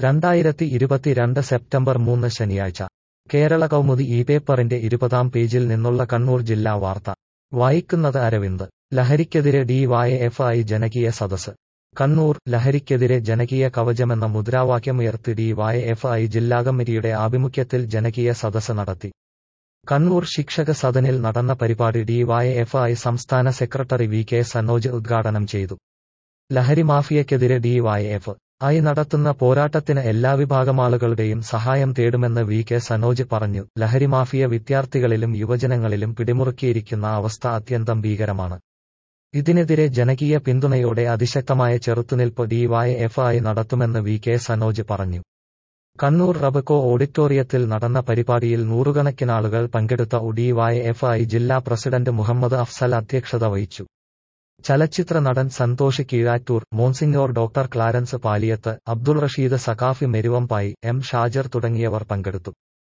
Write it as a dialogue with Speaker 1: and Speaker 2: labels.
Speaker 1: രണ്ടായിരത്തി ഇരുപത്തിരണ്ട് സെപ്റ്റംബർ മൂന്ന് ശനിയാഴ്ച കേരള കൗമുദി ഈ പേപ്പറിന്റെ ഇരുപതാം പേജിൽ നിന്നുള്ള കണ്ണൂർ ജില്ലാ വാർത്ത വായിക്കുന്നത് അരവിന്ദ് ലഹരിക്കെതിരെ ഡിവൈഎഫ്ഐ ജനകീയ സദസ് കണ്ണൂർ ലഹരിക്കെതിരെ ജനകീയ കവചമെന്ന മുദ്രാവാക്യമുയർത്തി ഡിവൈഎഫ്ഐ ജില്ലാ കമ്മിറ്റിയുടെ ആഭിമുഖ്യത്തിൽ ജനകീയ സദസ് നടത്തി കണ്ണൂർ ശിക്ഷക സദനിൽ നടന്ന പരിപാടി ഡിവൈഎഫ്ഐ സംസ്ഥാന സെക്രട്ടറി വി കെ സനോജ് ഉദ്ഘാടനം ചെയ്തു ലഹരി മാഫിയക്കെതിരെ ഡിവൈഎഫ് ഐ നടത്തുന്ന പോരാട്ടത്തിന് എല്ലാ വിഭാഗം ആളുകളുടെയും സഹായം തേടുമെന്ന് വി കെ സനോജ് പറഞ്ഞു ലഹരി മാഫിയ വിദ്യാർത്ഥികളിലും യുവജനങ്ങളിലും പിടിമുറുക്കിയിരിക്കുന്ന അവസ്ഥ അത്യന്തം ഭീകരമാണ് ഇതിനെതിരെ ജനകീയ പിന്തുണയോടെ അതിശക്തമായ ചെറുത്തുനിൽപ്പ് ഡിവൈഎഫ്ഐ നടത്തുമെന്ന് വി കെ സനോജ് പറഞ്ഞു കണ്ണൂർ റബക്കോ ഓഡിറ്റോറിയത്തിൽ നടന്ന പരിപാടിയിൽ നൂറുകണക്കിനാളുകൾ പങ്കെടുത്ത ഡിവൈഎഫ്ഐ ജില്ലാ പ്രസിഡന്റ് മുഹമ്മദ് അഫ്സൽ അധ്യക്ഷത വഹിച്ചു ചലച്ചിത്ര നടൻ Santhosh Keezhattoor monsignor doctor Clarence Paliyath Abdul Rasheed Saqafi Meruvambayi M Shajar തുടങ്ങിയവർ പങ്കെടുത്തു